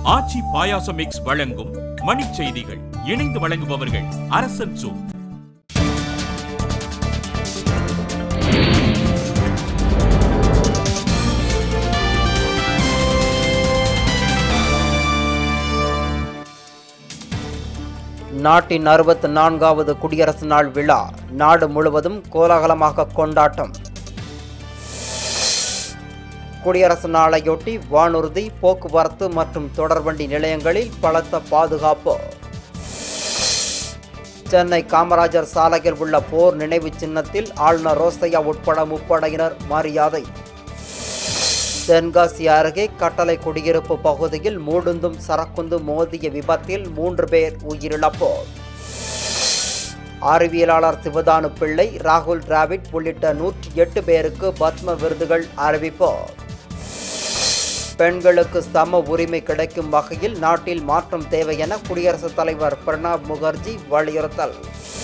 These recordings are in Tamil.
ஆச்சி பாயாசம் மிக்ஸ் வழங்கும் மணிச் செய்திகள் இணைந்து வழங்குபவர்கள் அரசன் சூ நாட்டின் அறுபத்தி நான்காவது குடியரசு நாள் விழா நாடு முழுவதும் கோலாகலமாக கொண்டாட்டம் குடியரசு நாளையொட்டி வானூர்தி போக்குவரத்து மற்றும் தொடர்வண்டி நிலையங்களில் பலத்த பாதுகாப்பு சென்னை காமராஜர் சாலையில் உள்ள போர் நினைவு சின்னத்தில் ஆளுநர் ரோசையா உட்பட முப்படையினர் மரியாதை தென்காசி அருகே கட்டளை குடியிருப்பு பகுதியில் மூடுந்தும் சரக்குந்து மோதிய விபத்தில் மூன்று பேர் உயிரிழப்பு அறிவியலாளர் சிவதானு பிள்ளை ராகுல் டிராவிட் உள்ளிட்ட நூற்றி எட்டு பேருக்கு பத்ம விருதுகள் அறிவிப்பு பெண்களுக்கு சம உரிமை கிடைக்கும் வகையில் நாட்டில் மாற்றம் தேவை என குடியரசுத் தலைவர் பிரணாப் முகர்ஜி வலியுறுத்தல்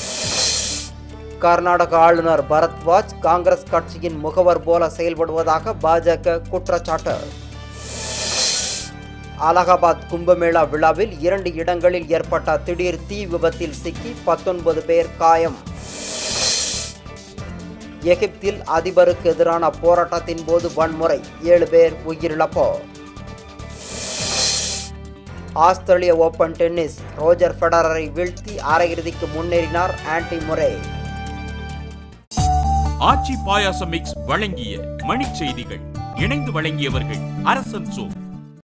கர்நாடக ஆளுநர் பரத்வாஜ் காங்கிரஸ் கட்சியின் முகவர் போல செயல்படுவதாக பாஜக குற்றச்சாட்டு அலகாபாத் கும்பமேளா விழாவில் இரண்டு இடங்களில் ஏற்பட்ட திடீர் தீ விபத்தில் சிக்கி பத்தொன்பது பேர் காயம் எகிப்தில் அதிபருக்கு எதிரான போராட்டத்தின் போது வன்முறை ஏழு பேர் உயிரிழப்பு ஆஸ்திரேலிய ஓபன் டென்னிஸ் ரோஜர் ஃபெடரரை வீழ்த்தி அரையிறுதிக்கு முன்னேறினார் ஆன்டி முரே ஆச்சி பாயாசம் மிக்ஸ் வழங்கிய மணிச் செய்திகள் இணைந்து வழங்கியவர்கள் அரசன் சூ